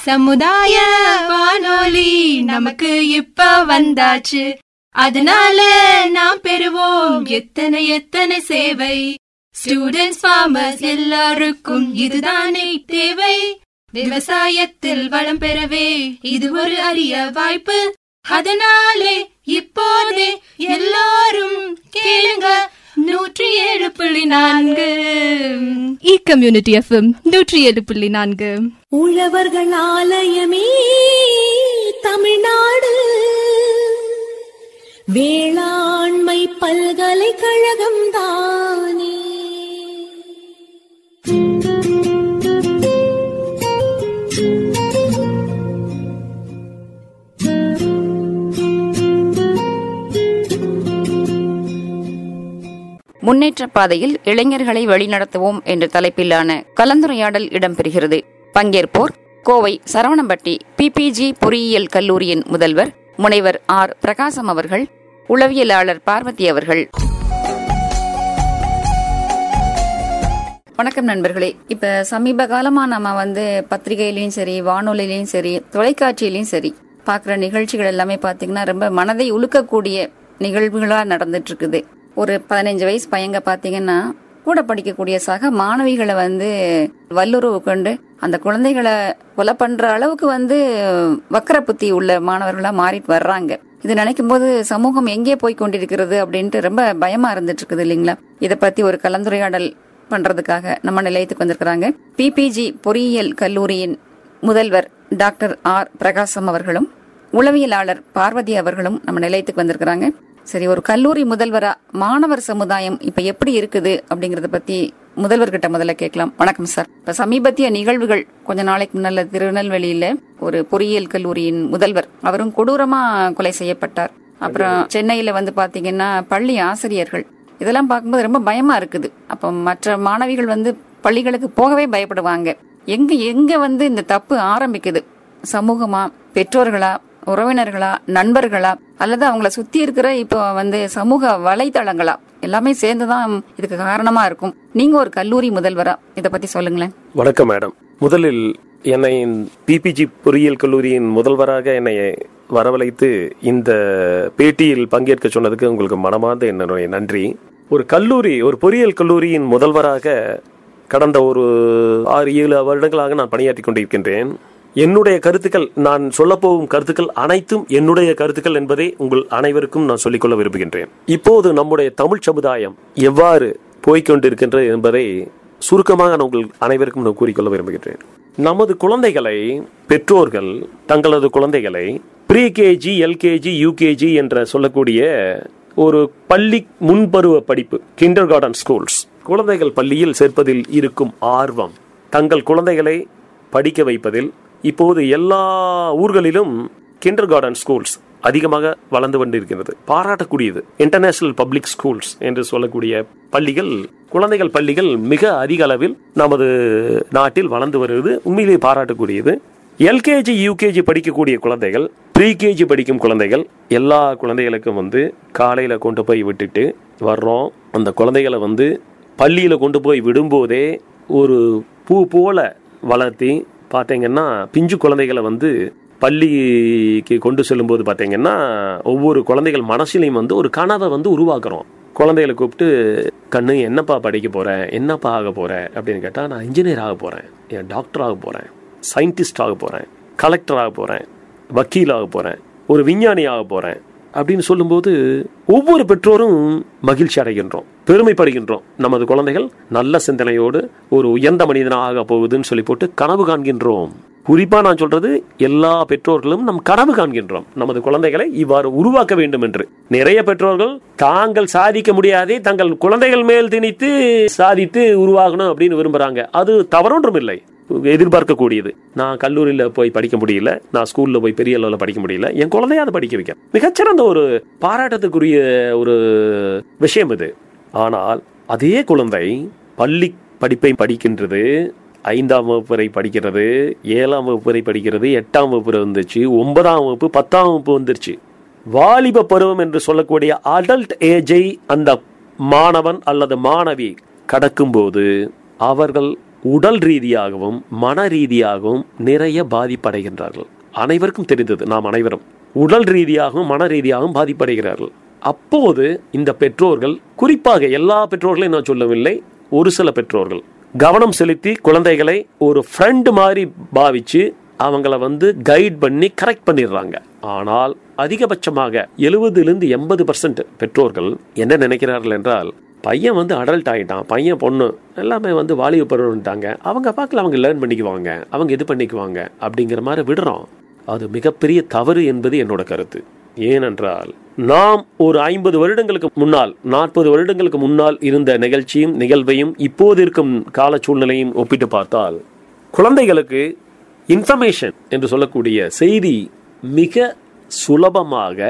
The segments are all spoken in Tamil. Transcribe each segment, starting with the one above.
சமுதாய வானொலி நமக்கு இப்ப வந்தாச்சு அதனால நாம் பெறுவோம் எத்தனை எத்தனை சேவை ஸ்டூடெண்ட்ஸ் ஃபார்மர்ஸ் எல்லாருக்கும் இதுதானே தேவை விவசாயத்தில் வளம் பெறவே இது ஒரு அரிய வாய்ப்பு அதனாலே இப்போதே எல்லாரும் கேளுங்க நூற்றி ஏழு புள்ளி நான்கு இ கம்யூனிட்டி எஃப்எம் நூற்றி ஏழு புள்ளி நான்கு உழவர்கள் ஆலயமே தமிழ்நாடு வேளாண்மை பல்கலைக்கழகம் தானே முன்னேற்ற பாதையில் இளைஞர்களை வழிநடத்துவோம் என்ற தலைப்பிலான கலந்துரையாடல் இடம்பெறுகிறது பங்கேற்போர் கோவை சரவணம்பட்டி பிபிஜி பொறியியல் கல்லூரியின் முதல்வர் முனைவர் ஆர் பிரகாசம் அவர்கள் உளவியலாளர் பார்வதி அவர்கள் வணக்கம் நண்பர்களே இப்ப சமீப காலமா நம்ம வந்து பத்திரிகையிலயும் சரி வானொலியிலயும் சரி தொலைக்காட்சியிலயும் சரி பாக்குற நிகழ்ச்சிகள் எல்லாமே பாத்தீங்கன்னா ரொம்ப மனதை உழுக்கக்கூடிய நிகழ்வுகளா நடந்துட்டு இருக்குது ஒரு பதினஞ்சு வயசு பையங்க பாத்தீங்கன்னா கூட படிக்கக்கூடிய சக மாணவிகளை வந்து வல்லுறவு கொண்டு அந்த குழந்தைகளை கொலை பண்ற அளவுக்கு வந்து வக்கர புத்தி உள்ள மாணவர்களா மாறிட்டு வர்றாங்க இது நினைக்கும் போது சமூகம் எங்கே போய் கொண்டிருக்கிறது அப்படின்ட்டு ரொம்ப பயமா இருந்துட்டு இருக்குது இல்லைங்களா இத பத்தி ஒரு கலந்துரையாடல் பண்றதுக்காக நம்ம நிலையத்துக்கு வந்திருக்கிறாங்க பிபிஜி பொறியியல் கல்லூரியின் முதல்வர் டாக்டர் ஆர் பிரகாசம் அவர்களும் உளவியலாளர் பார்வதி அவர்களும் நம்ம நிலையத்துக்கு வந்திருக்கிறாங்க சரி ஒரு கல்லூரி முதல்வரா மாணவர் சமுதாயம் இப்ப எப்படி இருக்குது அப்படிங்கறத பத்தி முதல்வர்கிட்ட முதல்ல கேட்கலாம் வணக்கம் சார் இப்ப சமீபத்திய நிகழ்வுகள் கொஞ்ச நாளைக்கு முன்னால திருநெல்வேலியில ஒரு பொறியியல் கல்லூரியின் முதல்வர் அவரும் கொடூரமா கொலை செய்யப்பட்டார் அப்புறம் சென்னையில வந்து பாத்தீங்கன்னா பள்ளி ஆசிரியர்கள் இதெல்லாம் பார்க்கும்போது ரொம்ப பயமா இருக்குது அப்ப மற்ற மாணவிகள் வந்து பள்ளிகளுக்கு போகவே பயப்படுவாங்க எங்க எங்க வந்து இந்த தப்பு ஆரம்பிக்குது சமூகமா பெற்றோர்களா உறவினர்களா நண்பர்களா அல்லது அவங்கள சுத்தி இருக்கிற இப்போ வந்து சமூக வலைதளங்களா எல்லாமே சேர்ந்துதான் இதுக்கு காரணமா இருக்கும் நீங்க ஒரு கல்லூரி முதல்வரா இத பத்தி சொல்லுங்களேன் வணக்கம் மேடம் முதலில் என்னை பிபிஜி பொறியியல் கல்லூரியின் முதல்வராக என்னை வரவழைத்து இந்த பேட்டியில் பங்கேற்க சொன்னதுக்கு உங்களுக்கு மனமார்ந்த என்னுடைய நன்றி ஒரு கல்லூரி ஒரு பொறியியல் கல்லூரியின் முதல்வராக கடந்த ஒரு ஆறு ஏழு வருடங்களாக நான் பணியாற்றி கொண்டிருக்கின்றேன் என்னுடைய கருத்துக்கள் நான் சொல்லப்போகும் கருத்துக்கள் அனைத்தும் என்னுடைய கருத்துக்கள் என்பதை உங்கள் அனைவருக்கும் நான் சொல்லிக்கொள்ள விரும்புகின்றேன் இப்போது நம்முடைய தமிழ் சமுதாயம் எவ்வாறு போய்கொண்டிருக்கின்றது என்பதை சுருக்கமாக நான் உங்கள் அனைவருக்கும் நான் கூறிக்கொள்ள விரும்புகின்றேன் நமது குழந்தைகளை பெற்றோர்கள் தங்களது குழந்தைகளை ப்ரீ கேஜி எல்கேஜி யூகேஜி என்ற சொல்லக்கூடிய ஒரு பள்ளி முன்பருவ படிப்பு கிண்டர் கார்டன் ஸ்கூல்ஸ் குழந்தைகள் பள்ளியில் சேர்ப்பதில் இருக்கும் ஆர்வம் தங்கள் குழந்தைகளை படிக்க வைப்பதில் இப்போது எல்லா ஊர்களிலும் கிண்டர் கார்டன் ஸ்கூல்ஸ் அதிகமாக வளர்ந்து கொண்டிருக்கிறது பாராட்டக்கூடியது இன்டர்நேஷனல் பப்ளிக் ஸ்கூல்ஸ் என்று சொல்லக்கூடிய பள்ளிகள் குழந்தைகள் பள்ளிகள் மிக அதிக அளவில் நமது நாட்டில் வளர்ந்து வருவது உண்மையிலேயே பாராட்டக்கூடியது எல்கேஜி யூகேஜி படிக்கக்கூடிய குழந்தைகள் ப்ரீ கேஜி படிக்கும் குழந்தைகள் எல்லா குழந்தைகளுக்கும் வந்து காலையில் கொண்டு போய் விட்டுட்டு வர்றோம் அந்த குழந்தைகளை வந்து பள்ளியில் கொண்டு போய் விடும்போதே ஒரு பூ போல வளர்த்தி பார்த்தீங்கன்னா பிஞ்சு குழந்தைகளை வந்து பள்ளிக்கு கொண்டு செல்லும்போது பார்த்தீங்கன்னா ஒவ்வொரு குழந்தைகள் மனசிலையும் வந்து ஒரு கனவை வந்து உருவாக்குறோம் குழந்தைகளை கூப்பிட்டு கண்ணு என்னப்பா படிக்க போகிறேன் என்னப்பா ஆக போகிறேன் அப்படின்னு கேட்டால் நான் இன்ஜினியர் ஆக போகிறேன் என் டாக்டர் ஆக போகிறேன் சயின்டிஸ்ட் ஆக போகிறேன் கலெக்டர் ஆக போகிறேன் வக்கீல் ஆக போகிறேன் ஒரு விஞ்ஞானி ஆக போகிறேன் அப்படின்னு சொல்லும்போது ஒவ்வொரு பெற்றோரும் மகிழ்ச்சி அடைகின்றோம் பெருமைப்படுகின்றோம் நமது குழந்தைகள் நல்ல சிந்தனையோடு ஒரு உயர்ந்த மனிதனாக போகுதுன்னு சொல்லி போட்டு கனவு காண்கின்றோம் குறிப்பா நான் சொல்றது எல்லா பெற்றோர்களும் நம் கனவு காண்கின்றோம் நமது குழந்தைகளை இவ்வாறு உருவாக்க வேண்டும் என்று நிறைய பெற்றோர்கள் தாங்கள் சாதிக்க முடியாதே தங்கள் குழந்தைகள் மேல் திணித்து சாதித்து உருவாகணும் அப்படின்னு விரும்புறாங்க அது தவறொன்றும் இல்லை எதிர்பார்க்கக்கூடியது நான் கல்லூரியில் போய் படிக்க முடியல நான் ஸ்கூல்ல போய் பெரிய அளவில் படிக்க முடியல என் குழந்தைய அதை படிக்க வைக்க மிகச்சிறந்த ஒரு பாராட்டத்துக்குரிய ஒரு விஷயம் இது ஆனால் அதே குழந்தை பள்ளி படிப்பை படிக்கின்றது ஐந்தாம் வகுப்பு வரை படிக்கிறது ஏழாம் வகுப்பு வரை படிக்கிறது எட்டாம் வகுப்பு வரை வந்துச்சு ஒன்பதாம் வகுப்பு பத்தாம் வகுப்பு வந்துருச்சு வாலிப பருவம் என்று சொல்லக்கூடிய அடல்ட் ஏஜை அந்த மாணவன் அல்லது மாணவி கடக்கும்போது அவர்கள் உடல் ரீதியாகவும் மன ரீதியாகவும் நிறைய பாதிப்படைகின்றார்கள் அனைவருக்கும் தெரிந்தது நாம் அனைவரும் உடல் ரீதியாகவும் மன ரீதியாகவும் பாதிப்படைகிறார்கள் அப்போது இந்த பெற்றோர்கள் குறிப்பாக எல்லா பெற்றோர்களையும் நான் சொல்லவில்லை ஒரு சில பெற்றோர்கள் கவனம் செலுத்தி குழந்தைகளை ஒரு ஃப்ரெண்ட் மாதிரி பாவிச்சு அவங்கள வந்து கைட் பண்ணி கரெக்ட் பண்ணிடுறாங்க ஆனால் அதிகபட்சமாக எழுபதுலேருந்து எண்பது பர்சன்ட் பெற்றோர்கள் என்ன நினைக்கிறார்கள் என்றால் பையன் வந்து அடல்ட் ஆகிட்டான் பையன் பொண்ணு எல்லாமே வந்து வாலிப பருவம்ட்டாங்க அவங்க பார்க்கல அவங்க லேர்ன் பண்ணிக்குவாங்க அவங்க இது பண்ணிக்குவாங்க அப்படிங்கிற மாதிரி விடுறோம் அது மிகப்பெரிய தவறு என்பது என்னோட கருத்து ஏனென்றால் நாம் ஒரு ஐம்பது வருடங்களுக்கு முன்னால் நாற்பது வருடங்களுக்கு முன்னால் இருந்த நிகழ்ச்சியும் நிகழ்வையும் இப்போது இருக்கும் கால சூழ்நிலையும் ஒப்பிட்டு பார்த்தால் குழந்தைகளுக்கு இன்ஃபர்மேஷன் என்று சொல்லக்கூடிய செய்தி மிக சுலபமாக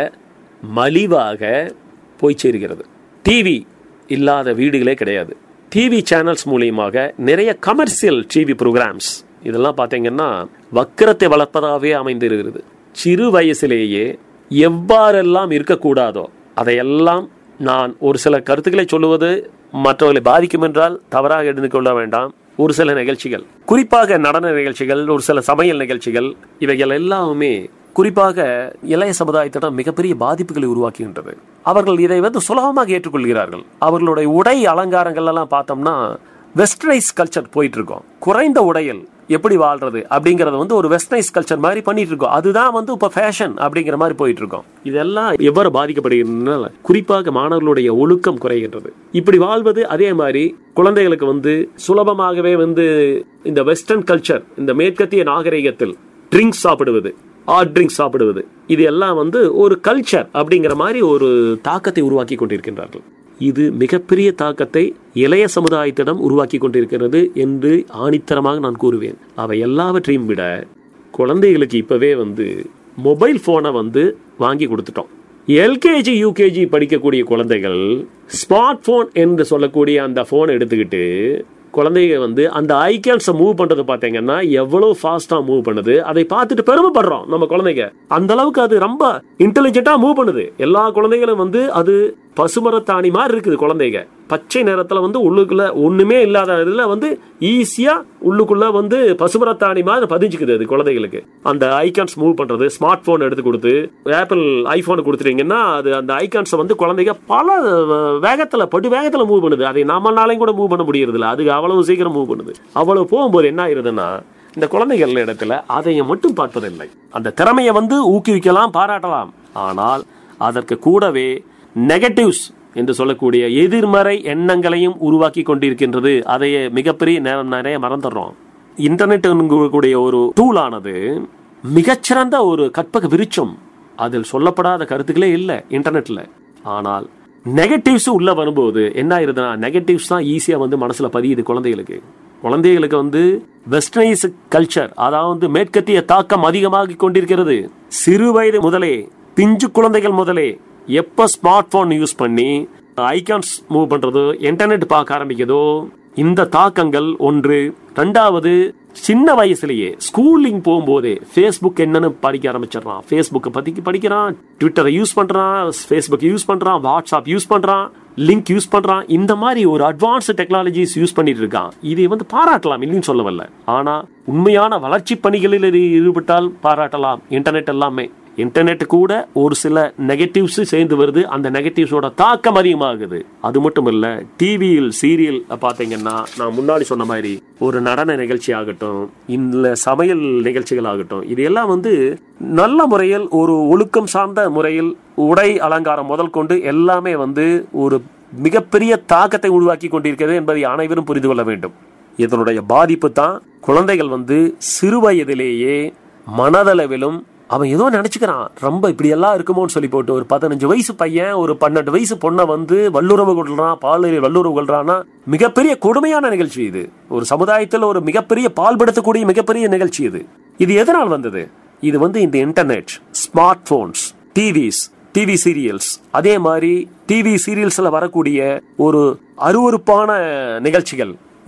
மலிவாக போய் சேர்கிறது டிவி இல்லாத வீடுகளே கிடையாது டிவி சேனல்ஸ் மூலியமாக நிறைய கமர்ஷியல் டிவி ப்ரோக்ராம்ஸ் இதெல்லாம் பார்த்தீங்கன்னா வக்கரத்தை வளர்ப்பதாகவே அமைந்திருக்கிறது சிறு வயசிலேயே எவ்வாறெல்லாம் இருக்கக்கூடாதோ அதையெல்லாம் நான் ஒரு சில கருத்துக்களை சொல்லுவது மற்றவர்களை பாதிக்கும் என்றால் தவறாக எடுத்து கொள்ள வேண்டாம் ஒரு சில நிகழ்ச்சிகள் குறிப்பாக நடன நிகழ்ச்சிகள் ஒரு சில சமையல் நிகழ்ச்சிகள் இவைகள் எல்லாமே குறிப்பாக இளைய சமுதாயத்திடம் மிகப்பெரிய பாதிப்புகளை உருவாக்குகின்றது அவர்கள் இதை வந்து சுலபமாக ஏற்றுக்கொள்கிறார்கள் அவர்களுடைய உடை அலங்காரங்கள் எல்லாம் பார்த்தோம்னா வெஸ்டர்னைஸ் கல்ச்சர் போயிட்டு இருக்கோம் குறைந்த உடையில் எப்படி வாழ்றது அப்படிங்கறத வந்து ஒரு வெஸ்டர்னைஸ் கல்ச்சர் மாதிரி பண்ணிட்டு இருக்கோம் அதுதான் வந்து இப்ப ஃபேஷன் அப்படிங்கிற மாதிரி போயிட்டு இருக்கோம் இதெல்லாம் எவ்வாறு பாதிக்கப்படுகிறதுனால குறிப்பாக மாணவர்களுடைய ஒழுக்கம் குறைகின்றது இப்படி வாழ்வது அதே மாதிரி குழந்தைகளுக்கு வந்து சுலபமாகவே வந்து இந்த வெஸ்டர்ன் கல்ச்சர் இந்த மேற்கத்திய நாகரிகத்தில் ட்ரிங்க்ஸ் சாப்பிடுவது ஹாட் ட்ரிங்க்ஸ் சாப்பிடுவது இது எல்லாம் வந்து ஒரு கல்ச்சர் அப்படிங்கிற மாதிரி ஒரு தாக்கத்தை உருவாக்கி கொண்டிருக்கின்றார்கள் இது மிகப்பெரிய தாக்கத்தை இளைய சமுதாயத்திடம் உருவாக்கி கொண்டிருக்கிறது என்று ஆணித்தரமாக நான் கூறுவேன் அவை எல்லாவற்றையும் விட குழந்தைகளுக்கு இப்பவே வந்து மொபைல் போனை வந்து வாங்கி கொடுத்துட்டோம் எல்கேஜி யூகேஜி படிக்கக்கூடிய குழந்தைகள் ஸ்மார்ட் போன் என்று சொல்லக்கூடிய அந்த போன் எடுத்துக்கிட்டு குழந்தைங்க வந்து அந்த ஐக்கான்ஸை மூவ் பண்றது பாத்தீங்கன்னா எவ்வளவு ஃபாஸ்டா மூவ் பண்ணுது அதை பார்த்துட்டு பெருமைப்படுறோம் நம்ம குழந்தைங்க அந்த அளவுக்கு அது ரொம்ப இன்டெலிஜென்ட்டா மூவ் பண்ணுது எல்லா குழந்தைகளும் வந்து அது பசுமரத்தாணி மாதிரி இருக்குது குழந்தைங்க பச்சை நிறத்துல வந்து உள்ளுக்குள்ள ஒண்ணுமே இல்லாத இதுல வந்து ஈஸியா உள்ளுக்குள்ள வந்து பசுமரத்தாணி மாதிரி பதிஞ்சுக்குது அது குழந்தைகளுக்கு அந்த ஐகான்ஸ் மூவ் பண்றது ஸ்மார்ட் போன் எடுத்து கொடுத்து ஆப்பிள் ஐபோன் கொடுத்துட்டீங்கன்னா அது அந்த ஐகான்ஸ் வந்து குழந்தைங்க பல வேகத்துல படு வேகத்துல மூவ் பண்ணுது அதை நம்மளாலையும் கூட மூவ் பண்ண முடியறது இல்ல அது அவ்வளவு சீக்கிரம் மூவ் பண்ணுது அவ்வளவு போகும்போது என்ன ஆயிருதுன்னா இந்த குழந்தைகள் இடத்துல அதை மட்டும் பார்ப்பதில்லை அந்த திறமையை வந்து ஊக்குவிக்கலாம் பாராட்டலாம் ஆனால் அதற்கு கூடவே நெகட்டிவ்ஸ் என்று சொல்லக்கூடிய எதிர்மறை எண்ணங்களையும் உருவாக்கி கொண்டிருக்கின்றது அதை மிகப்பெரிய நேரம் நிறைய மறந்துடுறோம் இன்டர்நெட் கூடிய ஒரு டூலானது மிகச்சிறந்த ஒரு கற்பக விருச்சம் அதில் சொல்லப்படாத கருத்துக்களே இல்லை இன்டர்நெட்ல ஆனால் நெகட்டிவ்ஸ் உள்ள வரும்போது என்ன ஆயிருதுன்னா நெகட்டிவ்ஸ் தான் ஈஸியா வந்து மனசுல பதியுது குழந்தைகளுக்கு குழந்தைகளுக்கு வந்து வெஸ்டர்னைஸ் கல்ச்சர் அதாவது மேற்கத்திய தாக்கம் அதிகமாகி கொண்டிருக்கிறது சிறு வயது முதலே பிஞ்சு குழந்தைகள் முதலே எப்ப ஸ்மார்ட் போன் யூஸ் பண்ணி ஐகான்ஸ் மூவ் பண்றதோ இன்டர்நெட் பார்க்க ஆரம்பிக்கிறதோ இந்த தாக்கங்கள் ஒன்று ரெண்டாவது சின்ன வயசுலயே ஸ்கூலிங் போகும்போதே ஃபேஸ்புக் என்னன்னு படிக்க ஆரம்பிச்சிடறான் ஃபேஸ்புக்கை பத்தி படிக்கிறான் ட்விட்டரை யூஸ் பண்றான் ஃபேஸ்புக் யூஸ் பண்றான் வாட்ஸ்அப் யூஸ் பண்றான் லிங்க் யூஸ் பண்றான் இந்த மாதிரி ஒரு அட்வான்ஸ் டெக்னாலஜிஸ் யூஸ் பண்ணிட்டு இருக்கான் இதை வந்து பாராட்டலாம் இல்லைன்னு சொல்ல வரல ஆனா உண்மையான வளர்ச்சி பணிகளில் இது ஈடுபட்டால் பாராட்டலாம் இன்டர்நெட் எல்லாமே இன்டர்நெட் கூட ஒரு சில நெகட்டிவ்ஸ் சேர்ந்து வருது அந்த நெகட்டிவ்ஸோட தாக்கம் அதிகமாகுது அது மட்டும் இல்ல டிவியில் சீரியல் பாத்தீங்கன்னா நான் முன்னாடி சொன்ன மாதிரி ஒரு நடன நிகழ்ச்சி ஆகட்டும் இந்த சமையல் நிகழ்ச்சிகள் ஆகட்டும் இது எல்லாம் வந்து நல்ல முறையில் ஒரு ஒழுக்கம் சார்ந்த முறையில் உடை அலங்காரம் முதல் கொண்டு எல்லாமே வந்து ஒரு மிகப்பெரிய தாக்கத்தை உருவாக்கி கொண்டிருக்கிறது என்பதை அனைவரும் புரிந்து கொள்ள வேண்டும் இதனுடைய பாதிப்பு தான் குழந்தைகள் வந்து சிறு வயதிலேயே மனதளவிலும் அவன் ஏதோ நினைச்சுக்கிறான் ரொம்ப இப்படி எல்லாம் இருக்குமோன்னு சொல்லி போட்டு ஒரு பதினஞ்சு வயசு பையன் ஒரு பன்னெண்டு வயசு பொண்ணை வந்து வல்லுறவு கொள்றான் பாலியல் வல்லுறவு கொள்றான்னா மிகப்பெரிய கொடுமையான நிகழ்ச்சி இது ஒரு சமுதாயத்தில் ஒரு மிகப்பெரிய பால்படுத்தக்கூடிய மிகப்பெரிய நிகழ்ச்சி இது இது எதனால் வந்தது இது வந்து இந்த internet smartphones TVs TV serials அதே மாதிரி டிவி சீரியல்ஸ்ல வரக்கூடிய ஒரு அருவறுப்பான நிகழ்ச்சிகள்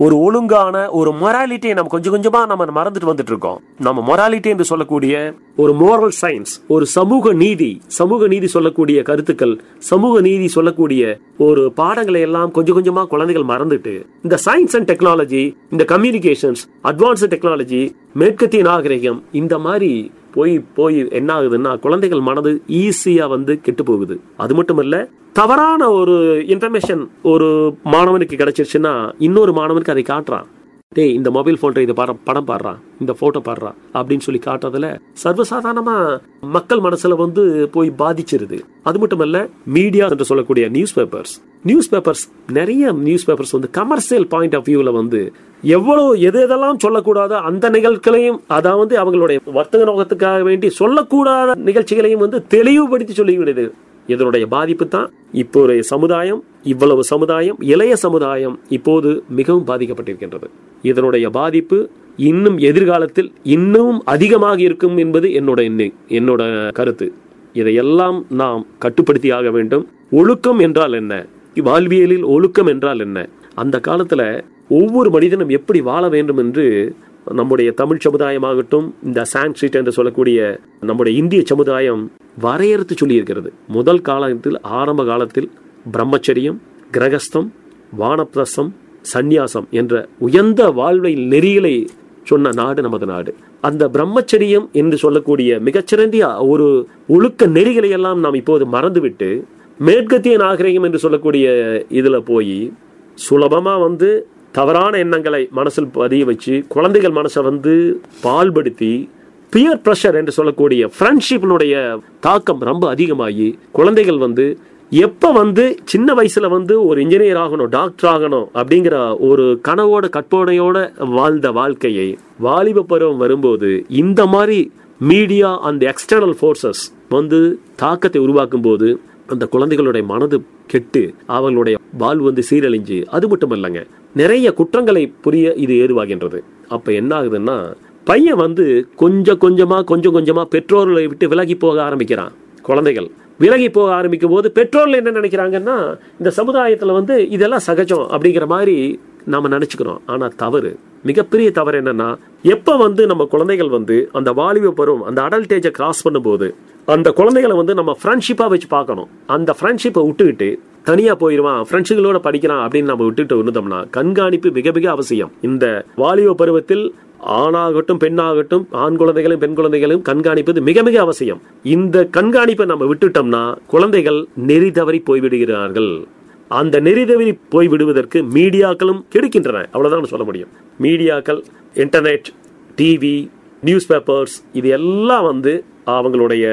ஒரு ஒழுங்கான ஒரு மொராலிட்டியை நம்ம கொஞ்சம் கொஞ்சமா நம்ம மறந்துட்டு வந்துட்டு இருக்கோம் நம்ம மொராலிட்டி என்று சொல்லக்கூடிய ஒரு மோரல் சயின்ஸ் ஒரு சமூக நீதி சமூக நீதி சொல்லக்கூடிய கருத்துக்கள் சமூக நீதி சொல்லக்கூடிய ஒரு பாடங்களை எல்லாம் கொஞ்சம் கொஞ்சமா குழந்தைகள் மறந்துட்டு இந்த சயின்ஸ் அண்ட் டெக்னாலஜி இந்த கம்யூனிகேஷன்ஸ் அட்வான்ஸ்டு டெக்னாலஜி மேற்கத்திய நாகரிகம் இந்த மாதிரி போய் போய் என்ன ஆகுதுன்னா குழந்தைகள் மனது ஈஸியா வந்து கெட்டு போகுது அது மட்டும் இல்ல தவறான ஒரு இன்ஃபர்மேஷன் ஒரு மாணவனுக்கு கிடைச்சிருச்சுன்னா இன்னொரு மாணவனுக்கு அதை காட்டுறான் டேய் இந்த மொபைல் போன்ல இது பாரு படம் பாடுறான் இந்த போட்டோ பாடுறான் அப்படின்னு சொல்லி காட்டுறதுல சர்வசாதாரணமா மக்கள் மனசுல வந்து போய் பாதிச்சிருது அது மட்டும் இல்ல மீடியா என்று சொல்லக்கூடிய நியூஸ் பேப்பர்ஸ் நியூஸ் பேப்பர்ஸ் நிறைய நியூஸ் பேப்பர்ஸ் வந்து கமர்ஷியல் பாயிண்ட் ஆஃப் வியூல வந்து எவ்வளவு எது எதெல்லாம் சொல்லக்கூடாதோ அந்த நிகழ்ச்சிகளையும் அதாவது அவங்களுடைய வர்த்தக நோக்கத்துக்காக வேண்டி சொல்லக்கூடாத நிகழ்ச்சிகளையும் வந்து தெளிவுபடுத்தி சொல்லிவிடுது இதனுடைய பாதிப்பு தான் இப்போ ஒரு சமுதாயம் இவ்வளவு சமுதாயம் இளைய சமுதாயம் இப்போது மிகவும் பாதிக்கப்பட்டிருக்கின்றது இதனுடைய பாதிப்பு இன்னும் எதிர்காலத்தில் இன்னும் அதிகமாக இருக்கும் என்பது என்னோட எண்ணி- என்னோட கருத்து இதையெல்லாம் நாம் கட்டுப்படுத்தி ஆக வேண்டும் ஒழுக்கம் என்றால் என்ன வாழ்வியலில் ஒழுக்கம் என்றால் என்ன அந்த காலத்துல ஒவ்வொரு மனிதனும் எப்படி வாழ வேண்டும் என்று நம்முடைய தமிழ் சமுதாயமாகட்டும் இந்த சான்ஸ்கிரிட் என்று சொல்லக்கூடிய நம்முடைய இந்திய சமுதாயம் வரையறுத்து சொல்லியிருக்கிறது முதல் காலத்தில் ஆரம்ப காலத்தில் பிரம்மச்சரியம் கிரகஸ்தம் வானப்பிரசம் சந்நியாசம் என்ற உயர்ந்த வாழ்வை நெறிகளை சொன்ன நாடு நமது நாடு அந்த பிரம்மச்சரியம் என்று சொல்லக்கூடிய மிகச்சிறந்த ஒரு ஒழுக்க நெறிகளை எல்லாம் நாம் இப்போது மறந்துவிட்டு மேற்கத்திய நாகரிகம் என்று சொல்லக்கூடிய இதுல போய் சுலபமா வந்து தவறான எண்ணங்களை மனசில் பதிய வச்சு குழந்தைகள் மனசை வந்து பால்படுத்தி பியர் ப்ரெஷர் என்று சொல்லக்கூடிய ஃப்ரெண்ட்ஷிப்பினுடைய தாக்கம் ரொம்ப அதிகமாகி குழந்தைகள் வந்து எப்ப வந்து சின்ன வயசுல வந்து ஒரு இன்ஜினியர் ஆகணும் டாக்டர் ஆகணும் அப்படிங்கிற ஒரு கனவோட கற்பனையோட வாழ்ந்த வாழ்க்கையை வாலிப பருவம் வரும்போது இந்த மாதிரி மீடியா அந்த எக்ஸ்டர்னல் ஃபோர்ஸஸ் வந்து தாக்கத்தை உருவாக்கும் போது அந்த குழந்தைகளுடைய மனது கெட்டு அவங்களுடைய வாழ்வு வந்து சீரழிஞ்சு அது மட்டும் இல்லைங்க நிறைய குற்றங்களை புரிய இது ஏதுவாகின்றது அப்ப என்ன ஆகுதுன்னா பையன் வந்து கொஞ்சம் கொஞ்சமா கொஞ்சம் கொஞ்சமா பெற்றோர்களை விட்டு விலகி போக ஆரம்பிக்கிறான் குழந்தைகள் விலகி போக ஆரம்பிக்கும் போது பெற்றோர்கள் என்ன நினைக்கிறாங்கன்னா இந்த சமுதாயத்துல வந்து இதெல்லாம் சகஜம் அப்படிங்கிற மாதிரி நாம நினைச்சுக்கிறோம் ஆனா தவறு மிகப்பெரிய தவறு என்னன்னா எப்ப வந்து நம்ம குழந்தைகள் வந்து அந்த வாலிப பருவம் அந்த அடல்டேஜை கிராஸ் பண்ணும்போது அந்த குழந்தைகளை வந்து நம்ம ஃப்ரெண்ட்ஷிப்பா வச்சு பார்க்கணும் அந்த ஃப்ரெண்ட்ஷிப்பை விட்டுக்கிட்டு தனியா போயிருவான் ஃப்ரெண்ட்ஸுகளோட படிக்கிறான் அப்படின்னு நம்ம விட்டுட்டு இருந்தோம்னா கண்காணிப்பு மிக மிக அவசியம் இந்த வாலிப பருவத்தில் ஆணாகட்டும் பெண்ணாகட்டும் ஆண் குழந்தைகளும் பெண் குழந்தைகளும் கண்காணிப்பது மிக மிக அவசியம் இந்த கண்காணிப்பை நம்ம விட்டுட்டோம்னா குழந்தைகள் நெறி தவறி போய்விடுகிறார்கள் அந்த நெறி தவறி போய் விடுவதற்கு மீடியாக்களும் கெடுக்கின்றன அவ்வளவுதான் சொல்ல முடியும் மீடியாக்கள் இன்டர்நெட் டிவி நியூஸ் பேப்பர்ஸ் இது எல்லாம் வந்து அவங்களுடைய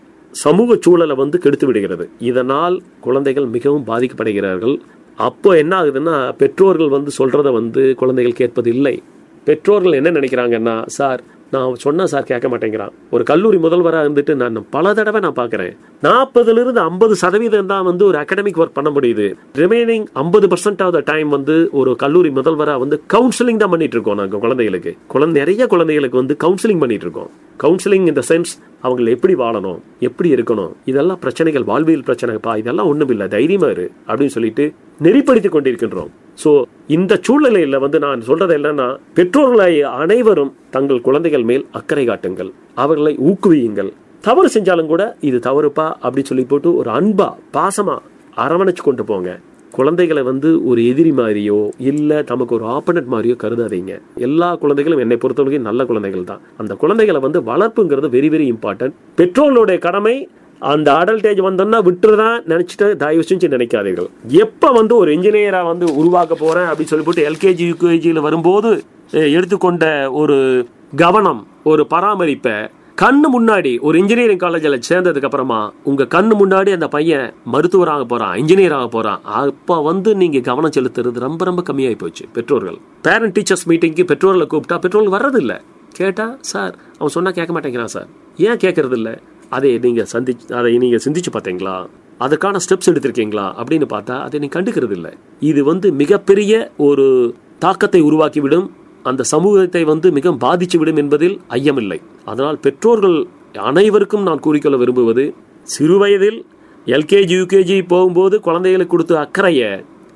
சமூக சூழலை வந்து கெடுத்து விடுகிறது இதனால் குழந்தைகள் மிகவும் பாதிக்கப்படுகிறார்கள் அப்போ என்ன ஆகுதுன்னா பெற்றோர்கள் வந்து சொல்றத வந்து குழந்தைகள் கேட்பது இல்லை பெற்றோர்கள் என்ன நினைக்கிறாங்கன்னா சார் நான் சொன்னா சார் கேட்க மாட்டேங்கிறான் ஒரு கல்லூரி முதல்வராக இருந்துட்டு நான் பல தடவை நான் பார்க்குறேன் நாற்பதுல இருந்து ஐம்பது சதவீதம் தான் வந்து ஒரு அகடமிக் ஒர்க் பண்ண முடியுது ரிமைனிங் ஐம்பது பர்சன்ட் ஆஃப் த டைம் வந்து ஒரு கல்லூரி முதல்வராக வந்து கவுன்சிலிங் தான் பண்ணிட்டு இருக்கோம் நாங்கள் குழந்தைகளுக்கு குழந்தை நிறைய குழந்தைகளுக்கு வந்து கவுன்சிலிங் பண்ணிட்டு இருக்கோம் கவுன்சிலிங் இந்த சென்ஸ் அவங்க எப்படி வாழணும் எப்படி இருக்கணும் இதெல்லாம் பிரச்சனைகள் வாழ்வியல் பிரச்சனைப்பா இதெல்லாம் ஒண்ணும் இல்லை தைரியமா இரு அப்படின்னு சொல்லிட்டு நெறிப்படுத்தி கொண்டிருக்கின்றோம் சோ இந்த சூழ்நிலையில வந்து நான் சொல்றது என்னன்னா பெற்றோர்களை அனைவரும் தங்கள் குழந்தைகள் மேல் அக்கறை காட்டுங்கள் அவர்களை ஊக்குவியுங்கள் தவறு செஞ்சாலும் கூட இது தவறுப்பா அப்படி சொல்லி போட்டு ஒரு அன்பா பாசமா அரவணைச்சு கொண்டு போங்க குழந்தைகளை வந்து ஒரு எதிரி மாதிரியோ இல்ல தமக்கு ஒரு ஆப்பனட் மாதிரியோ கருதாதீங்க எல்லா குழந்தைகளும் என்னை பொறுத்தவரைக்கும் நல்ல குழந்தைகள் தான் அந்த குழந்தைகளை வந்து வளர்ப்புங்கிறது வெரி வெரி இம்பார்ட்டன்ட் பெற்றோர்களுடைய கடமை அந்த அடல்டேஜ் வந்தோம்னா விட்டுறதான் நினைச்சிட்டு தயவு செஞ்சு நினைக்காதீர்கள் எப்ப வந்து ஒரு இன்ஜினியரா வந்து உருவாக்க போறேன் அப்படின்னு சொல்லி போட்டு எல்கேஜி யூகேஜியில் வரும்போது அஹ், எடுத்துக்கொண்ட ஒரு கவனம் ஒரு பராமரிப்பை கண்ணு முன்னாடி ஒரு இன்ஜினியரிங் காலேஜில் சேர்ந்ததுக்கு அப்புறமா உங்க கண்ணு முன்னாடி அந்த பையன் மருத்துவராக போறான் இன்ஜினியர் ஆக போறான் அப்ப வந்து நீங்க கவனம் செலுத்துறது ரொம்ப ரொம்ப கம்மியாகி போச்சு பெற்றோர்கள் பேரண்ட் டீச்சர்ஸ் மீட்டிங்க்கு பெற்றோர்களை கூப்பிட்டா பெற்றோர்கள் வர்றது இல்ல கேட்டா சார் அவன் சொன்னா கேட்க மாட்டேங்கிறான் சார் ஏன் கேட்கறது இல்ல அதை நீங்க சந்திச்சு அதை நீங்க சிந்திச்சு பார்த்தீங்களா அதுக்கான ஸ்டெப்ஸ் எடுத்திருக்கீங்களா அப்படின்னு பார்த்தா அதை நீ கண்டுக்கிறது இல்லை இது வந்து மிகப்பெரிய ஒரு தாக்கத்தை உருவாக்கிவிடும் அந்த சமூகத்தை வந்து மிக பாதிச்சு விடும் என்பதில் ஐயமில்லை அதனால் பெற்றோர்கள் அனைவருக்கும் நான் கூறிக்கொள்ள விரும்புவது சிறுவயதில் எல்கேஜி யூகேஜி போகும்போது குழந்தைகளுக்கு கொடுத்த அக்கறையை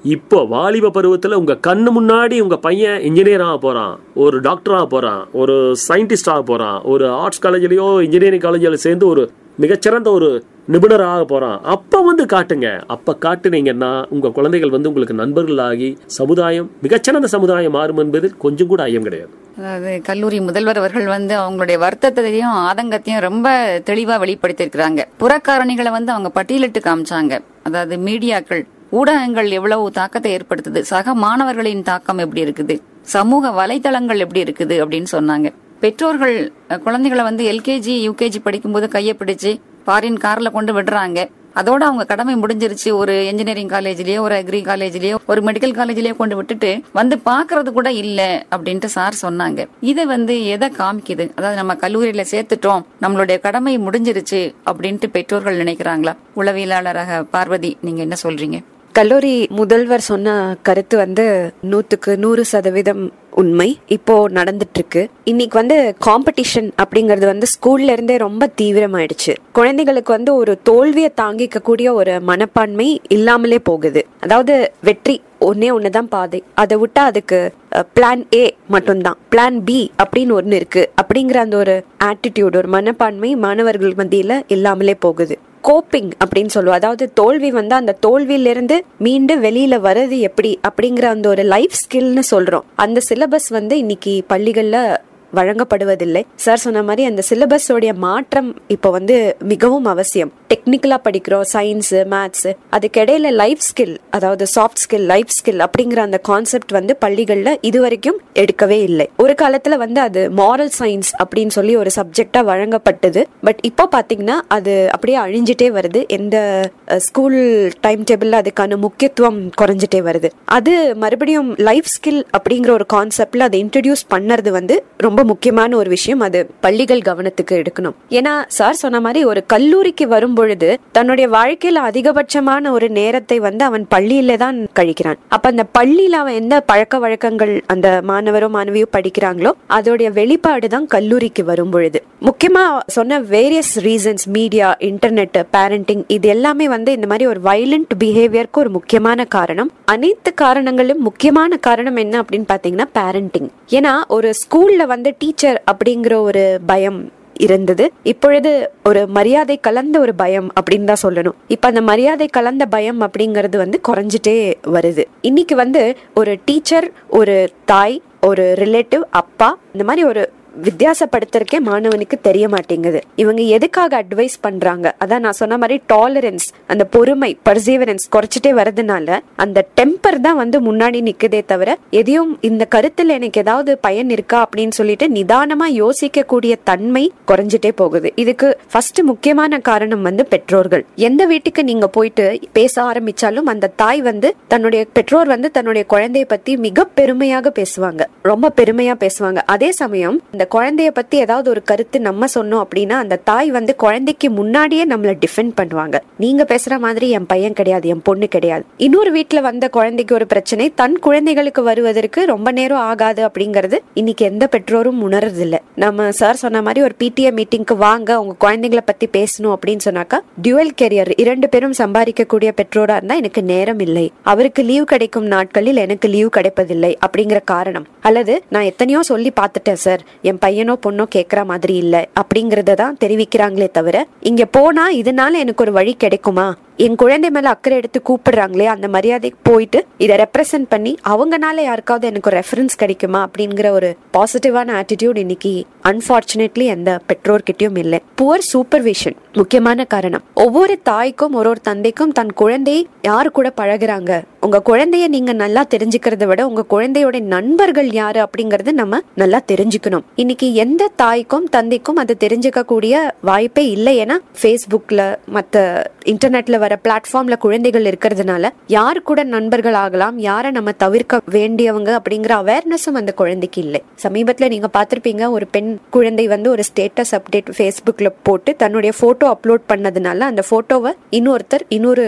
இப்போ வாலிப பருவத்துல உங்க கண்ணு முன்னாடி உங்க பையன் இன்ஜினியர் ஆக போறான் ஒரு டாக்டர் ஆக போறான் ஒரு சயின்டிஸ்ட் ஆக போறான் ஒரு ஆர்ட்ஸ் காலேஜ்லயோ இன்ஜினியரிங் காலேஜ்ல சேர்ந்து ஒரு மிகச்சிறந்த ஒரு நிபுணர் ஆக போறான் அப்ப வந்து காட்டுங்க அப்ப காட்டுனீங்கன்னா உங்க குழந்தைகள் வந்து உங்களுக்கு நண்பர்களாகி சமுதாயம் மிகச்சிறந்த சமுதாயம் மாறும் என்பதில் கொஞ்சம் கூட ஐயம் கிடையாது அதாவது கல்லூரி முதல்வர் அவர்கள் வந்து அவங்களுடைய வருத்தத்தையும் ஆதங்கத்தையும் ரொம்ப தெளிவா வெளிப்படுத்தியிருக்கிறாங்க புறக்காரணிகளை வந்து அவங்க பட்டியலிட்டு காமிச்சாங்க அதாவது மீடியாக்கள் ஊடகங்கள் எவ்வளவு தாக்கத்தை ஏற்படுத்துது சக மாணவர்களின் தாக்கம் எப்படி இருக்குது சமூக வலைதளங்கள் எப்படி இருக்குது அப்படின்னு சொன்னாங்க பெற்றோர்கள் அஹ், குழந்தைகளை வந்து எல்கேஜி யூகேஜி படிக்கும்போது கையை பிடிச்சு ஃபாரின் கார்ல கொண்டு விடுறாங்க அதோட அவங்க கடமை முடிஞ்சிருச்சு ஒரு இன்ஜினியரிங் காலேஜ்லயோ ஒரு அக்ரி காலேஜ்லயோ ஒரு மெடிக்கல் காலேஜ்லயோ கொண்டு விட்டுட்டு வந்து பாக்குறது கூட இல்ல அப்படின்ட்டு சார் சொன்னாங்க இது வந்து எதை காமிக்குது அதாவது நம்ம கல்லூரியில சேர்த்துட்டோம் நம்மளுடைய கடமை முடிஞ்சிருச்சு அப்படின்ட்டு பெற்றோர்கள் நினைக்கிறாங்களா உளவியலாளராக பார்வதி நீங்க என்ன சொல்றீங்க கல்லூரி முதல்வர் சொன்ன கருத்து வந்து நூத்துக்கு நூறு சதவீதம் உண்மை இப்போ நடந்துட்டு இருக்கு இன்னைக்கு வந்து காம்படிஷன் அப்படிங்கறது வந்து ஸ்கூல்ல இருந்தே ரொம்ப தீவிரமாயிடுச்சு குழந்தைகளுக்கு வந்து ஒரு தோல்வியை தாங்கிக்க கூடிய ஒரு மனப்பான்மை இல்லாமலே போகுது அதாவது வெற்றி ஒன்னே ஒண்ணுதான் பாதை அதை விட்டா அதுக்கு பிளான் ஏ மட்டும்தான் பிளான் பி அப்படின்னு ஒன்னு இருக்கு அப்படிங்கிற அந்த ஒரு ஆட்டிடியூட் ஒரு மனப்பான்மை மாணவர்கள் மத்தியில இல்லாமலே போகுது கோப்பிங் அப்படின்னு சொல்லுவோம் அதாவது தோல்வி வந்து அந்த தோல்வியிலிருந்து மீண்டு வெளியில வர்றது எப்படி அப்படிங்கிற அந்த ஒரு லைஃப் ஸ்கில்னு சொல்றோம் அந்த சிலபஸ் வந்து இன்னைக்கு பள்ளிகள்ல வழங்கப்படுவதில்லை சார் சொன்ன மாதிரி அந்த சிலபஸோடைய மாற்றம் இப்போ வந்து மிகவும் அவசியம் டெக்னிக்கலா படிக்கிறோம் சயின்ஸ் மேத்ஸ் அதுக்கு இடையில லைஃப் ஸ்கில் அதாவது சாஃப்ட் ஸ்கில் லைஃப் ஸ்கில் அப்படிங்கிற அந்த கான்செப்ட் வந்து பள்ளிகள்ல இதுவரைக்கும் எடுக்கவே இல்லை ஒரு காலத்துல வந்து அது மாரல் சயின்ஸ் அப்படின்னு சொல்லி ஒரு சப்ஜெக்டா வழங்கப்பட்டது பட் இப்போ பாத்தீங்கன்னா அது அப்படியே அழிஞ்சிட்டே வருது எந்த ஸ்கூல் டைம் டேபிள்ல அதுக்கான முக்கியத்துவம் குறைஞ்சிட்டே வருது அது மறுபடியும் லைஃப் ஸ்கில் அப்படிங்கிற ஒரு கான்செப்ட்ல அதை இன்ட்ரடியூஸ் பண்ணறது வந்து ரொம்ப முக்கியமான ஒரு விஷயம் அது பள்ளிகள் கவனத்துக்கு எடுக்கணும் ஏன்னா சார் சொன்ன மாதிரி ஒரு கல்லூரிக்கு வரும் பொழுது தன்னுடைய வாழ்க்கையில அதிகபட்சமான ஒரு நேரத்தை வந்து அவன் பள்ளியில தான் கழிக்கிறான் அப்ப அந்த பள்ளியில அவன் எந்த பழக்க வழக்கங்கள் அந்த மாணவரோ மாணவியோ படிக்கிறாங்களோ அதோடைய வெளிப்பாடு தான் கல்லூரிக்கு வரும் பொழுது முக்கியமா சொன்ன various reasons media internet parenting இது எல்லாமே வந்து இந்த மாதிரி ஒரு வைலண்ட் பிஹேவியருக்கு ஒரு முக்கியமான காரணம் அனைத்து காரணங்களும் முக்கியமான காரணம் என்ன அப்படின்னு பாத்தீங்கன்னா பேரண்டிங் ஏன்னா ஒரு ஸ்கூல்ல வந்து டீச்சர் அப்படிங்கிற ஒரு பயம் இருந்தது இப்பொழுது ஒரு மரியாதை கலந்த ஒரு பயம் அப்படின்னு தான் சொல்லணும் இப்ப அந்த மரியாதை கலந்த பயம் அப்படிங்கிறது வந்து குறைஞ்சிட்டே வருது இன்னைக்கு வந்து ஒரு டீச்சர் ஒரு தாய் ஒரு ரிலேட்டிவ் அப்பா இந்த மாதிரி ஒரு வித்தியாசப்படுத்துறக்கே மாணவனுக்கு தெரிய மாட்டேங்குது இவங்க எதுக்காக அட்வைஸ் பண்றாங்க அதான் நான் சொன்ன மாதிரி டாலரன்ஸ் அந்த பொறுமை பர்சீவரன்ஸ் குறைச்சிட்டே வரதுனால அந்த டெம்பர் தான் வந்து முன்னாடி நிக்குதே தவிர எதையும் இந்த கருத்துல எனக்கு ஏதாவது பயன் இருக்கா அப்படின்னு சொல்லிட்டு நிதானமா யோசிக்க கூடிய தன்மை குறைஞ்சிட்டே போகுது இதுக்கு ஃபர்ஸ்ட் முக்கியமான காரணம் வந்து பெற்றோர்கள் எந்த வீட்டுக்கு நீங்க போயிட்டு பேச ஆரம்பிச்சாலும் அந்த தாய் வந்து தன்னுடைய பெற்றோர் வந்து தன்னுடைய குழந்தைய பத்தி மிக பெருமையாக பேசுவாங்க ரொம்ப பெருமையா பேசுவாங்க அதே சமயம் இந்த குழந்தைய பத்தி ஏதாவது ஒரு கருத்து நம்ம சொன்னோம் அப்படின்னா அந்த தாய் வந்து குழந்தைக்கு முன்னாடியே நம்மள டிஃபெண்ட் பண்ணுவாங்க நீங்க பேசுற மாதிரி என் பையன் கிடையாது என் பொண்ணு கிடையாது இன்னொரு வீட்டுல வந்த குழந்தைக்கு ஒரு பிரச்சனை தன் குழந்தைகளுக்கு வருவதற்கு ரொம்ப நேரம் ஆகாது அப்படிங்கறது இன்னைக்கு எந்த பெற்றோரும் உணர்றது இல்ல நம்ம சார் சொன்ன மாதிரி ஒரு பிடிஏ மீட்டிங்க்கு வாங்க உங்க குழந்தைகளை பத்தி பேசணும் அப்படின்னு சொன்னாக்கா டியூவல் கெரியர் இரண்டு பேரும் சம்பாதிக்கக்கூடிய பெற்றோரா இருந்தா எனக்கு நேரம் இல்லை அவருக்கு லீவ் கிடைக்கும் நாட்களில் எனக்கு லீவ் கிடைப்பதில்லை அப்படிங்கிற காரணம் அல்லது நான் எத்தனையோ சொல்லி பார்த்துட்டேன் சார் என் பையனோ பொண்ணோ கேட்குற மாதிரி இல்லை அப்படிங்கறத தான் தெரிவிக்கிறாங்களே தவிர இங்க போனா இதனால எனக்கு ஒரு வழி கிடைக்குமா என் குழந்தை மேல அக்கறை எடுத்து கூப்பிடுறாங்களே அந்த மரியாதைக்கு போயிட்டு இதை ரெப்ரசென்ட் பண்ணி அவங்கனால யாருக்காவது எனக்கு ஒரு ரெஃபரன்ஸ் கிடைக்குமா அப்படிங்கிற ஒரு பாசிட்டிவான ஆட்டிடியூட் இன்னைக்கு அன்பார்ச்சுனேட்லி எந்த பெற்றோர்கிட்டயும் இல்லை புவர் சூப்பர்விஷன் முக்கியமான காரணம் ஒவ்வொரு தாய்க்கும் ஒரு ஒரு தந்தைக்கும் தன் குழந்தை யாரு கூட பழகுறாங்க உங்க குழந்தைய நீங்க நல்லா தெரிஞ்சுக்கிறத விட உங்க குழந்தையோட நண்பர்கள் யாரு அப்படிங்கறது நம்ம நல்லா தெரிஞ்சுக்கணும் இன்னைக்கு எந்த தாய்க்கும் தந்தைக்கும் அதை தெரிஞ்சுக்க கூடிய வாய்ப்பே இல்லை ஏன்னா ஃபேஸ்புக்ல மத்த இன்டர்நெட்ல வர பிளாட்ஃபார்ம்ல குழந்தைகள் இருக்கிறதுனால யாரு கூட நண்பர்கள் ஆகலாம் யாரை நம்ம தவிர்க்க வேண்டியவங்க அப்படிங்கிற அவேர்னஸும் அந்த குழந்தைக்கு இல்லை சமீபத்துல நீங்க பார்த்திருப்பீங்க ஒரு பெண் குழந்தை வந்து ஒரு ஸ்டேட்டஸ் அப்டேட் ஃபேஸ்புக்ல போட்டு தன்னுடைய போட்டோ அப்லோட் பண்ணதுனால அந்த போட்டோவை இன்னொருத்தர் இன்னொரு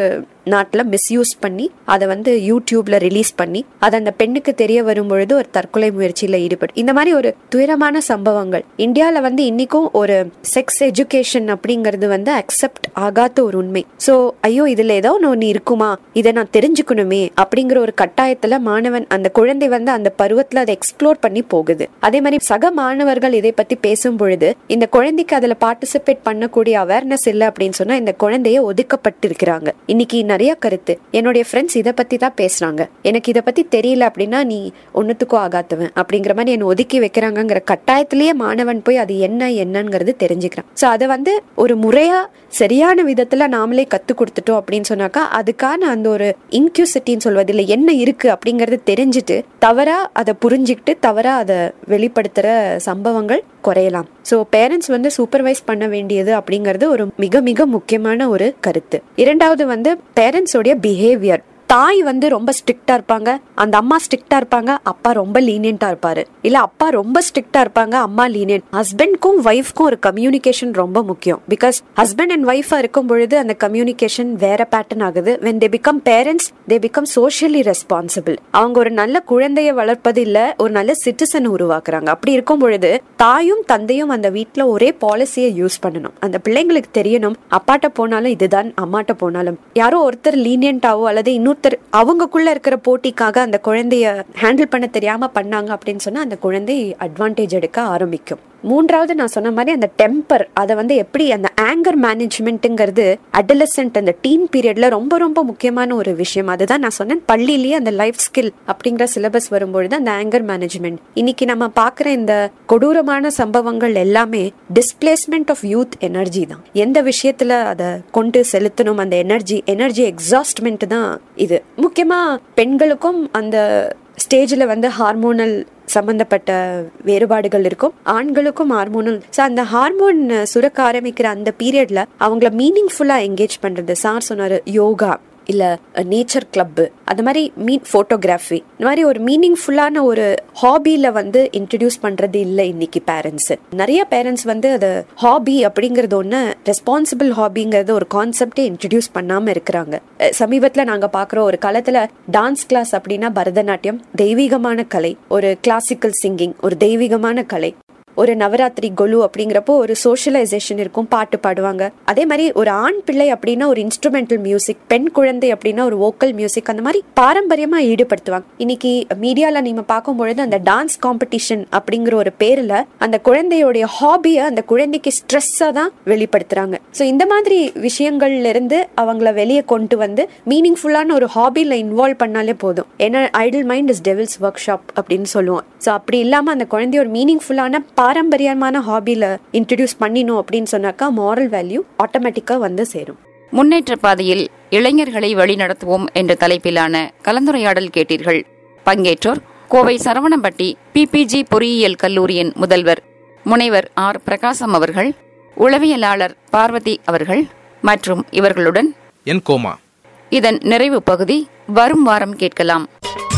நாட்டுல மிஸ்யூஸ் பண்ணி அதை வந்து யூடியூப்ல ரிலீஸ் பண்ணி அது அந்த பெண்ணுக்கு தெரிய வரும் பொழுது ஒரு தற்கொலை முயற்சியில ஈடுபட்டு இந்த மாதிரி ஒரு துயரமான சம்பவங்கள் இந்தியால வந்து இன்னைக்கும் ஒரு செக்ஸ் எஜுகேஷன் அப்படிங்கிறது வந்து அக்செப்ட் ஆகாத ஒரு உண்மை சோ ஐயோ இதுல ஏதோ ஒன்று இருக்குமா இதை நான் தெரிஞ்சுக்கணுமே அப்படிங்கிற ஒரு கட்டாயத்துல மாணவன் அந்த குழந்தை வந்து அந்த பருவத்துல அதை எக்ஸ்ப்ளோர் பண்ணி போகுது அதே மாதிரி சக மாணவர்கள் இதை பத்தி பேசும் பொழுது இந்த குழந்தைக்கு அதுல பார்ட்டிசிபேட் பண்ணக்கூடிய அவேர்னஸ் இல்லை அப்படின்னு சொன்னா இந்த குழந்தைய ஒதுக்கப்பட்டிருக்கிறாங்க இன்னைக்கு நிறைய கருத்து என்னுடைய ஃப்ரெண்ட்ஸ் இதை பத்தி தான் பேசுறாங்க எனக்கு இதை பத்தி தெரியல அப்படின்னா நீ ஒன்னுத்துக்கும் ஆகாத்தவன் அப்படிங்கிற மாதிரி என்னை ஒதுக்கி வைக்கிறாங்கங்கிற கட்டாயத்திலேயே மாணவன் போய் அது என்ன என்னங்கிறது தெரிஞ்சுக்கிறான் சோ அதை வந்து ஒரு முறையா சரியான விதத்துல நாமளே கத்து கொடுத்துட்டோம் அப்படின்னு சொன்னாக்கா அதுக்கான அந்த ஒரு இன்க்யூசிட்டின்னு சொல்வது இல்ல என்ன இருக்கு அப்படிங்கறது தெரிஞ்சுட்டு தவறா அதை புரிஞ்சுக்கிட்டு தவறா அதை வெளிப்படுத்துற சம்பவங்கள் குறையலாம் சோ பேரண்ட்ஸ் வந்து சூப்பர்வைஸ் பண்ண வேண்டியது அப்படிங்கிறது ஒரு மிக மிக முக்கியமான ஒரு கருத்து இரண்டாவது வந்து பேரண்ட்ஸோடைய பிஹேவியர் தாய் வந்து ரொம்ப ஸ்ட்ரிக்டா இருப்பாங்க அந்த அம்மா ஸ்ட்ரிக்டா இருப்பாங்க அப்பா ரொம்ப லீனியன்டா இருப்பாரு இல்ல அப்பா ரொம்ப ஸ்ட்ரிக்டா இருப்பாங்க அம்மா லீனியன்ட் ஹஸ்பண்ட்க்கும் ஒய்ஃப்க்கும் ஒரு கம்யூனிகேஷன் ரொம்ப முக்கியம் பிகாஸ் ஹஸ்பண்ட் அண்ட் ஒய்ஃபா இருக்கும் பொழுது அந்த கம்யூனிகேஷன் வேற பேட்டர்ன் ஆகுது when they become parents they become socially responsible அவங்க ஒரு நல்ல குழந்தைய வளர்ப்பது இல்ல ஒரு நல்ல சிட்டிசன் உருவாக்குறாங்க அப்படி இருக்கும் பொழுது தாயும் தந்தையும் அந்த வீட்ல ஒரே பாலிசியை யூஸ் பண்ணணும் அந்த பிள்ளைங்களுக்கு தெரியணும் அப்பாட்ட போனாலும் இதுதான் அம்மாட்ட போனாலும் யாரோ ஒருத்தர் லீனியன்டாவோ அல்லது இன்னொருத்தர் அவங்கக்குள்ள இருக்கிற போட்டிக்காக அந்த குழந்தைய ஹேண்டில் பண்ண தெரியாம பண்ணாங்க அப்படின்னு சொன்னா அந்த குழந்தை அட்வான்டேஜ் எடுக்க ஆரம்பிக்கும் மூன்றாவது நான் சொன்ன மாதிரி அந்த டெம்பர் அதை வந்து எப்படி அந்த ஆங்கர் மேனேஜ்மெண்ட்டுங்கிறது அடலசென்ட் அந்த டீன் பீரியட்ல ரொம்ப ரொம்ப முக்கியமான ஒரு விஷயம் அதுதான் நான் சொன்னேன் பள்ளியிலேயே அந்த லைஃப் ஸ்கில் அப்படிங்கிற சிலபஸ் வரும்பொழுது அந்த ஆங்கர் மேனேஜ்மெண்ட் இன்னைக்கு நம்ம பாக்குற இந்த கொடூரமான சம்பவங்கள் எல்லாமே டிஸ்பிளேஸ்மெண்ட் ஆஃப் யூத் எனர்ஜி தான் எந்த விஷயத்துல அதை கொண்டு செலுத்தணும் அந்த எனர்ஜி எனர்ஜி எக்ஸாஸ்ட்மெண்ட் தான் இது முக்கியமா பெண்களுக்கும் அந்த ஸ்டேஜில் வந்து ஹார்மோனல் சம்பந்தப்பட்ட வேறுபாடுகள் இருக்கும் ஆண்களுக்கும் ஹார்மோனல் ஸோ அந்த ஹார்மோன் சுரக்க ஆரம்பிக்கிற அந்த பீரியட்ல அவங்கள மீனிங்ஃபுல்லா என்கேஜ் பண்றது சார் சொன்னாரு யோகா இல்ல நேச்சர் கிளப் அந்த மாதிரி மீன் போட்டோகிராஃபி இந்த மாதிரி ஒரு மீனிங்ஃபுல்லான ஒரு ஹாபில வந்து இன்ட்ரடியூஸ் பண்றது இல்ல இன்னைக்கு பேரண்ட்ஸ் நிறைய பேரண்ட்ஸ் வந்து அது ஹாபி அப்படிங்கறது ஒண்ணு ரெஸ்பான்சிபிள் ஹாபிங்கிறது ஒரு கான்செப்டே இன்ட்ரடியூஸ் பண்ணாம இருக்கிறாங்க அஹ் சமீபத்துல நாங்க பாக்குற ஒரு காலத்துல டான்ஸ் கிளாஸ் அப்படின்னா பரதநாட்டியம் தெய்வீகமான கலை ஒரு கிளாசிக்கல் சிங்கிங் ஒரு தெய்வீகமான கலை ஒரு நவராத்திரி கொலு அப்படிங்கிறப்போ ஒரு சோஷியலைசேஷன் இருக்கும் பாட்டு பாடுவாங்க அதே மாதிரி ஒரு ஆண் பிள்ளை அப்படின்னா ஒரு இன்ஸ்ட்ருமெண்டல் மியூசிக் பெண் குழந்தை அப்படின்னா ஒரு வோக்கல் மியூசிக் அந்த மாதிரி பாரம்பரியமா ஈடுபடுத்துவாங்க இன்னைக்கு மீடியால நீங்க பார்க்கும் பொழுது அந்த டான்ஸ் காம்படிஷன் அப்படிங்கிற ஒரு பேர்ல அந்த குழந்தையோடைய ஹாபியை அந்த குழந்தைக்கு ஸ்ட்ரெஸ்ஸா தான் வெளிப்படுத்துறாங்க ஸோ இந்த மாதிரி விஷயங்கள்ல இருந்து அவங்கள வெளியே கொண்டு வந்து மீனிங்ஃபுல்லான ஒரு ஹாபில இன்வால்வ் பண்ணாலே போதும் ஏன்னா idle mind is devil's workshop அப்படின்னு சொல்லுவோம் ஸோ அப்படி இல்லாம அந்த குழந்தைய ஒரு மீனிங்ஃபுல்லான பாரம்பரியமான ஹாபில இன்ட்ரடியூஸ் பண்ணினோம் அப்படின்னு சொன்னாக்கா மாரல் வேல்யூ ஆட்டோமேட்டிக்கா வந்து சேரும் முன்னேற்ற பாதையில் இளைஞர்களை வழிநடத்துவோம் என்ற தலைப்பிலான கலந்துரையாடல் கேட்டீர்கள் பங்கேற்றோர் கோவை சரவணம்பட்டி பிபிஜி பொறியியல் கல்லூரியின் முதல்வர் முனைவர் ஆர் பிரகாசம் அவர்கள் உளவியலாளர் பார்வதி அவர்கள் மற்றும் இவர்களுடன் என் கோமா இதன் நிறைவு பகுதி வரும் வாரம் கேட்கலாம்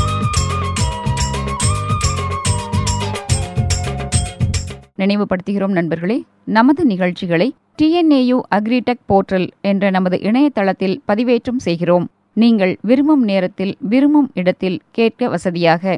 நினைவுபடுத்துகிறோம் நண்பர்களே நமது நிகழ்ச்சிகளை டிஎன்ஏயு அக்ரிடெக் போர்ட்டல் என்ற நமது இணையதளத்தில் பதிவேற்றம் செய்கிறோம் நீங்கள் விரும்பும் நேரத்தில் விரும்பும் இடத்தில் கேட்க வசதியாக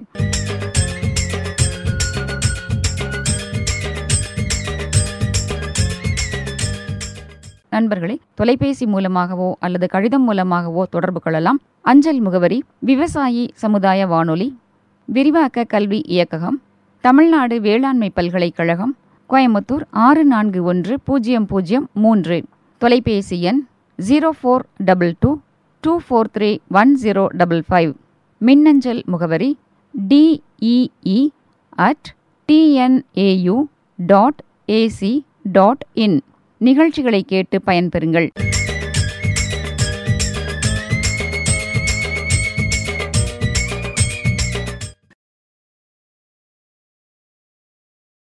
நண்பர்களே தொலைபேசி மூலமாகவோ அல்லது கடிதம் மூலமாகவோ தொடர்பு கொள்ளலாம் அஞ்சல் முகவரி விவசாயி சமுதாய வானொலி விரிவாக்க கல்வி இயக்ககம் தமிழ்நாடு வேளாண்மை பல்கலைக்கழகம் கோயம்புத்தூர் ஆறு நான்கு ஒன்று பூஜ்ஜியம் பூஜ்ஜியம் மூன்று தொலைபேசி எண் zero four double two two four three one zero double five மின்னஞ்சல் முகவரி DEE at TNAU dot AC dot in நிகழ்ச்சிகளை கேட்டு பயன்பெறுங்கள்